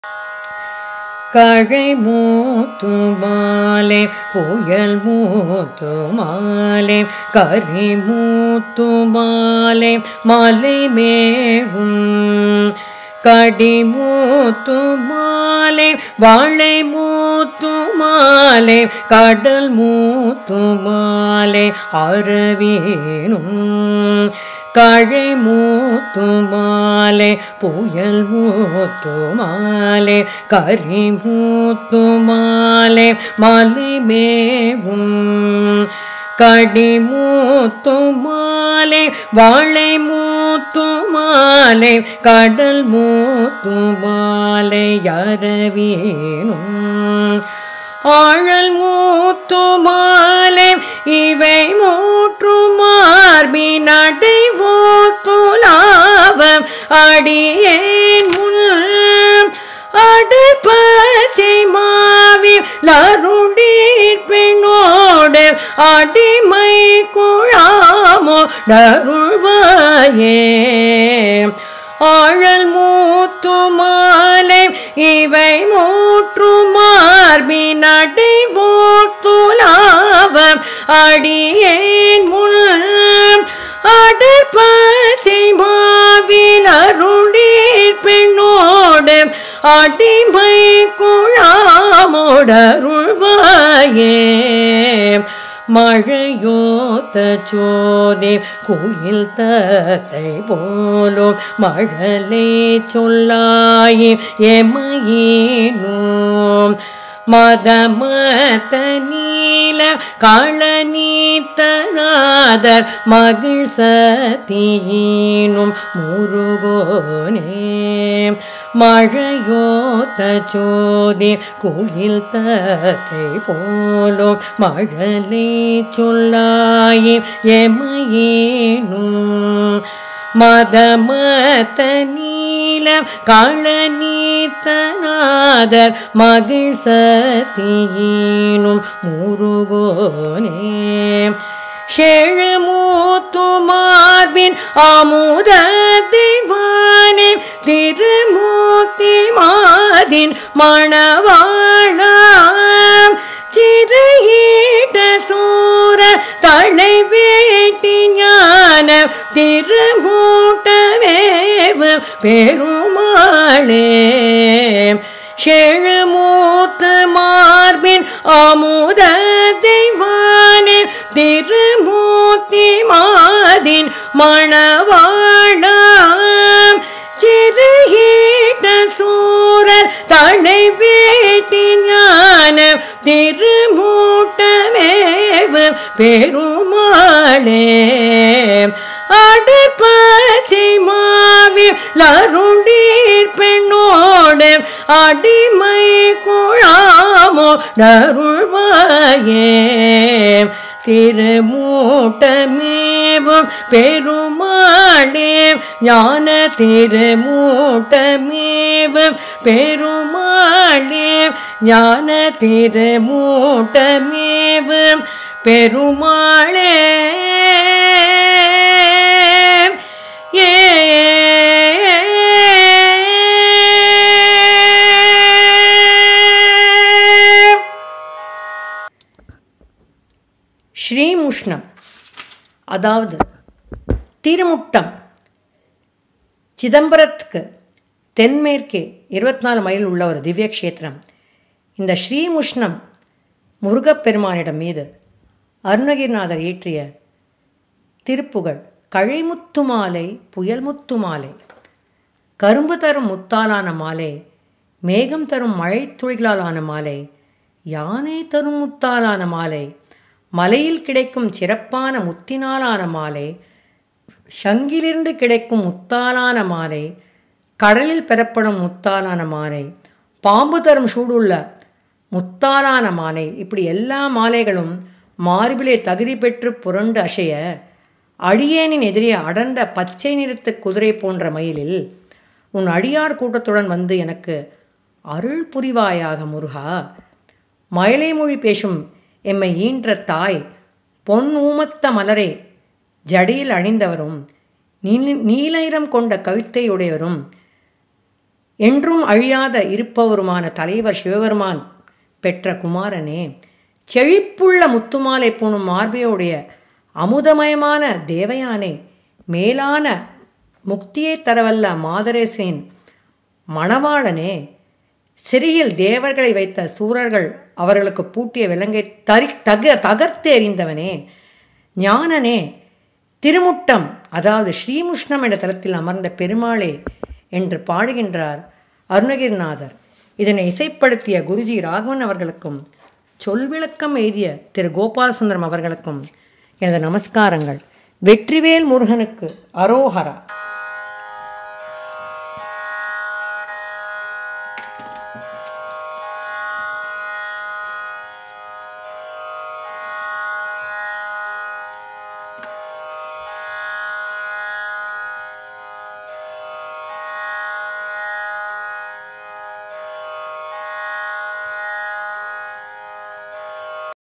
கழை மூத்து மாலே புயல் மூத்து மாலே கரி மூத்து மாலே மலை மேவும் கடி மூத்து மாலே வாழை மூத்து மாலே கடல் மூத்து மாலே அரவீனும் கழை மூத்து மாலே புயல் மூத்து மாலே கரி மூத்து மாலே மலை மேவும் கடி மூத்து மாலே வாழை மூத்து மாலே கடல் மூத்து மாலை அரவீனும் ஆழல் மூத்து மாலே இவை மூற்று மார்பின் அடைவோத்துலாவம் அடியேன் முன் அடுப்பச்சை மாவி லருடீர் பெண்ணோடு அடிமை குழாமோ டருள்வாயே ஆழல் மூத்து மாலை இவை மூற்று மார்பின் அடைவோத்துலாவம் அடியேன் முன் அடுப்பச்சை மாவில் அருளீர் பெண்ணோடு அடிமை குழாமோடருள்வாயே மழையோத்த சோதே குயில் தத்தை போலும் மழலை சொல்லாயே எமையேனும் மதமத்த நீல களநீத்தநாதர் மகிழ் சத்தியினும் முருகோனே மழையோத்த சோதி குயில் தத்தை போலும் மழலை சொல்லாயே எமையேனும் மதமத்த நீல களநீத்தநாதர் மகிழ் சத்தியினும் முருகோனே செழுமூத்து மார்பின் அமுத தெய்வானே திருமூர்த்தி மாதின் மணவாழாம் சிறையீட்ட சூர தலை வேட்டி ஞான திருமூட்டவேவு பெருமாளே செழுமூத்து மார்பின் அமுத தெய்வானே திருமூர்த்தி மாதின் மணவாழாம் சிறுகீட்ட சூரர் தலை வேட்டி ஞான திருமூட்டமேவு பெருமாளே அடுப்பச்சை மாவி லருளீர் பெண்ணோடு அடிமை குழாமோ நருள்வாயே திருமூட்டமேவும் பெருமாளே ஞான திருமூட்டமேவும் பெருமாளே ஞான திருமூட்டமேவும் பெருமாளே ஏ ஸ்ரீமுஷ்ணம் அதாவது திருமுட்டம் சிதம்பரத்துக்கு தென்மேற்கே இருபத்தி நாலு மைல் உள்ள ஒரு திவ்ய க்ஷேத்திரம் இந்த ஸ்ரீமுஷ்ணம் முருகப்பெருமானிடம் மீது அருணகிரிநாதர் இயற்றிய திருப்புகழ் கழைமுத்து மாலை புயல்முத்து மாலை கரும்பு தரும் முத்தாலான மாலை மேகம் தரும் மழை துளிகளாலான மாலை யானை தரும் முத்தாலான மாலை மலையில் கிடைக்கும் சிறப்பான முத்தினாலான மாலை சங்கிலிருந்து கிடைக்கும் முத்தாலான மாலை கடலில் பெறப்படும் முத்தாலான மாலை பாம்பு தரும் சூடுள்ள முத்தாலான மாலை இப்படி எல்லா மாலைகளும் மார்பிலே தகுதி பெற்று புரண்டு அசைய அடியேனின் எதிரே அடர்ந்த பச்சை நிறத்து குதிரை போன்ற மயிலில் உன் அடியார் கூட்டத்துடன் வந்து எனக்கு அருள் புரிவாயாக முருகா மயிலை மொழி பேசும் எம்மை ஈன்ற தாய் பொன் ஊமத்த மலரே ஜடியில் அணிந்தவரும் நீல நீல நிறம் கொண்ட கழுத்தை உடையவரும் என்றும் அழியாத இருப்பவருமான தலைவர் சிவபெருமான் பெற்ற குமாரனே செழிப்புள்ள முத்துமாலை பூணும் மார்பையுடைய அமுதமயமான தேவயானே மேலான முக்தியை தரவல்ல மாதரேசனின் மணவாளனே சிறியில் தேவர்களை வைத்த சூரர்கள் அவர்களுக்கு பூட்டிய விலங்கை தரி தக தகர்த்து எறிந்தவனே ஞானனே திருமுட்டம் அதாவது ஸ்ரீமுஷ்ணம் என்ற தலத்தில் அமர்ந்த பெருமாளே என்று பாடுகின்றார் அருணகிரிநாதர் இதனை இசைப்படுத்திய குருஜி ராகவன் அவர்களுக்கும் சொல்விளக்கம் எழுதிய திரு கோபாலசுந்தரம் அவர்களுக்கும் எனது நமஸ்காரங்கள் வெற்றிவேல் முருகனுக்கு அரோஹரா